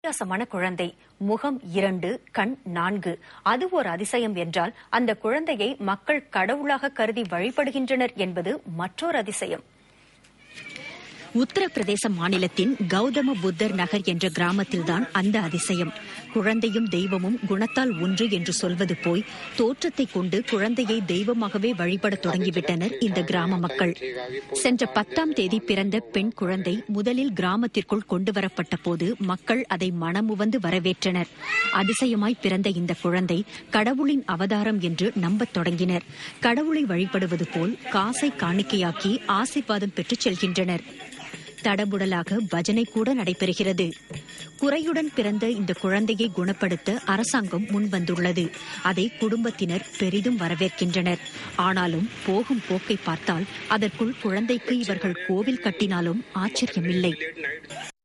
வித்தியாசமான குழந்தை முகம் இரண்டு கண் நான்கு அது ஒரு அதிசயம் என்றால் அந்த குழந்தையை மக்கள் கடவுளாக கருதி வழிபடுகின்றனர் என்பது மற்றொரு அதிசயம் உத்தரப்பிரதேச மாநிலத்தின் கௌதம புத்தர் நகர் என்ற கிராமத்தில்தான் அந்த அதிசயம் குழந்தையும் தெய்வமும் குணத்தால் ஒன்று என்று சொல்வது போய் தோற்றத்தை கொண்டு குழந்தையை தெய்வமாகவே வழிபடத் தொடங்கிவிட்டனர் இந்த கிராம மக்கள் சென்ற பத்தாம் தேதி பிறந்த பெண் குழந்தை முதலில் கிராமத்திற்குள் கொண்டுவரப்பட்ட போது மக்கள் அதை மனமுவந்து வரவேற்றனர் அதிசயமாய் பிறந்த இந்த குழந்தை கடவுளின் அவதாரம் என்று நம்பத் தொடங்கினர் கடவுளை வழிபடுவது போல் காசை காணிக்கையாக்கி ஆசீர்வாதம் பெற்றுச் செல்கின்றனர் தடபுடலாக பஜனை கூட நடைபெறுகிறது குறையுடன் பிறந்த இந்த குழந்தையை குணப்படுத்த அரசாங்கம் முன்வந்துள்ளது அதை குடும்பத்தினர் பெரிதும் வரவேற்கின்றனர் ஆனாலும் போகும் போக்கை பார்த்தால் அதற்குள் குழந்தைக்கு இவர்கள் கோவில் கட்டினாலும் ஆச்சரியமில்லை